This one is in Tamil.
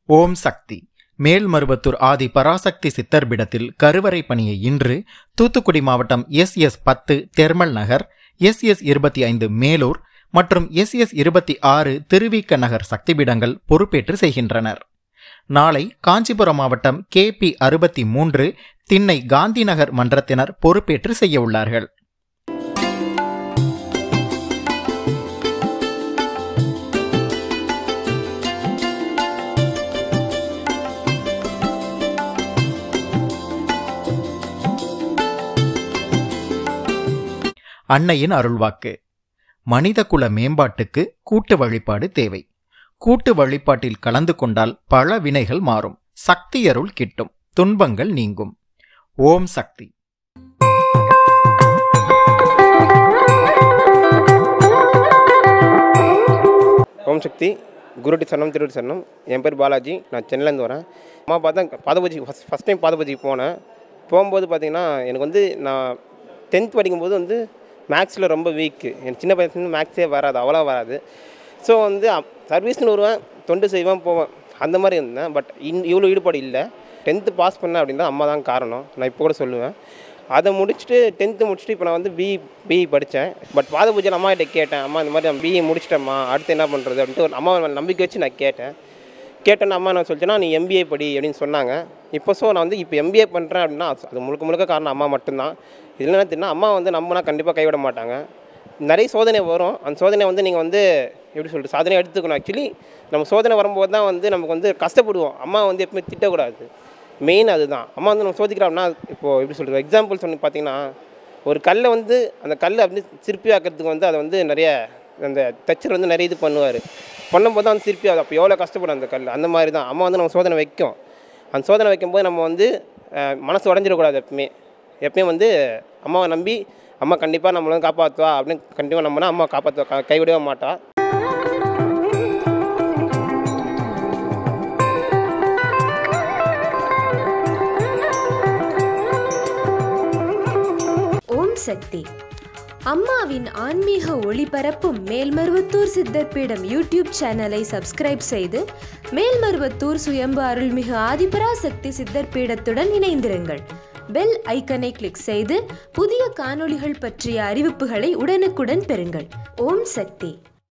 ஓம் சக்தி மேல்மருவத்தூர் ஆதி பராசக்தி சித்தர்பிடத்தில் கருவறை பணியை இன்று தூத்துக்குடி மாவட்டம் எஸ் எஸ் பத்து தெர்மல் நகர் எஸ் எஸ் இருபத்தி ஐந்து மேலூர் மற்றும் எஸ் எஸ் இருபத்தி ஆறு திருவிக்க நகர் சக்திபீடங்கள் பொறுப்பேற்று செய்கின்றனர் நாளை காஞ்சிபுரம் மாவட்டம் கே பி அறுபத்தி மூன்று திண்ணை காந்தி நகர் மன்றத்தினர் பொறுப்பேற்று செய்ய உள்ளார்கள் அன்னையின் அருள்வாக்கு மனிதகுல மேம்பாட்டுக்கு கூட்டு வழிபாடு தேவை கூட்டு வழிபாட்டில் கலந்து கொண்டால் பல வினைகள் மாறும் சக்தி அருள் கிட்டும் துன்பங்கள் நீங்கும் ஓம் சக்தி ஓம் சக்தி குருடி சரணம் திருடி சரணம் என் பேர் பாலாஜி நான் சென்னையிலேருந்து வரேன் அம்மா பார்த்தா பாதபூஜி ஃபஸ்ட் ஃபஸ்ட் டைம் பாதபூஜிக்கு போனேன் போகும்போது பார்த்தீங்கன்னா எனக்கு வந்து நான் டென்த் படிக்கும்போது வந்து மேக்ஸில் ரொம்ப வீக்கு எனக்கு சின்ன பையன் மேக்ஸே வராது அவ்வளோ வராது ஸோ வந்து சர்வீஸ்னு வருவேன் தொண்டு செய்வேன் போவேன் அந்த மாதிரி இருந்தேன் பட் இன் இவ்வளோ ஈடுபாடு இல்லை டென்த்து பாஸ் பண்ணேன் அப்படின்னா அம்மா தான் காரணம் நான் இப்போ கூட சொல்லுவேன் அதை முடிச்சுட்டு டென்த்து முடிச்சுட்டு இப்போ நான் வந்து பிஇ பிஇ படித்தேன் பட் பாத பூஜையில் அம்மா கிட்ட கேட்டேன் அம்மா இந்த மாதிரி நான் பிஇ முடிச்சிட்டேம்மா அடுத்து என்ன பண்ணுறது அப்படின்ட்டு ஒரு அம்மா மேல நம்பிக்கை வச்சு நான் கேட்டேன் கேட்டேன்னு அம்மா நான் சொல்லிட்டேன்னா நீ எம்பிஏ படி அப்படின்னு சொன்னாங்க இப்போ ஸோ நான் வந்து இப்போ எம்பிஏ பண்ணுறேன் அப்படின்னா அது அது முழுக்க முழுக்க காரணம் அம்மா மட்டும்தான் இதில் என்ன தெரியுமா அம்மா வந்து நம்பினா கண்டிப்பாக கைவிட மாட்டாங்க நிறைய சோதனை வரும் அந்த சோதனை வந்து நீங்கள் வந்து எப்படி சொல்கிறது சாதனை எடுத்துக்கணும் ஆக்சுவலி நம்ம சோதனை வரும்போது தான் வந்து நமக்கு வந்து கஷ்டப்படுவோம் அம்மா வந்து எப்பவுமே திட்டக்கூடாது மெயின் அதுதான் அம்மா வந்து நம்ம சோதிக்கிறோம்னா இப்போது எப்படி சொல்கிறது எக்ஸாம்பிள் சொன்னி பார்த்தீங்கன்னா ஒரு கல்லை வந்து அந்த கல்லை அப்படி சிற்பி ஆக்கிறதுக்கு வந்து அதை வந்து நிறைய அந்த தச்சர் வந்து நிறைய இது பண்ணுவார் பண்ணும்போது தான் வந்து சிற்பி ஆகும் அப்போ எவ்வளோ கஷ்டப்படும் அந்த கல் அந்த மாதிரி தான் அம்மா வந்து நம்ம சோதனை வைக்கும் அந்த சோதனை வைக்கும்போது நம்ம வந்து அஹ், மனசு உடஞ்சிடக்கூடாது எப்பவுமே எப்பயுமே வந்து அம்மாவை நம்பி அம்மா கண்டிப்பாக நம்மளை வந்து காப்பாற்றுவா அப்படின்னு கண்டிப்பாக நம்பினா அம்மா காப்பாற்றுவா க- கைவிடவே மாட்டா ஓம் சக்தி அம்மாவின் ஆன்மீக ஒளிபரப்பும் மேல்மருவத்தூர் சித்தர்பீடம் யூடியூப் சேனலை சப்ஸ்கிரைப் செய்து மேல்மருவத்தூர் சுயம்பு அருள்மிகு ஆதிபராசக்தி சித்தர்பீடத்துடன் இணைந்திருங்கள் பெல் ஐக்கனை கிளிக் செய்து புதிய காணொளிகள் பற்றிய அறிவிப்புகளை உடனுக்குடன் பெறுங்கள் ஓம் சக்தி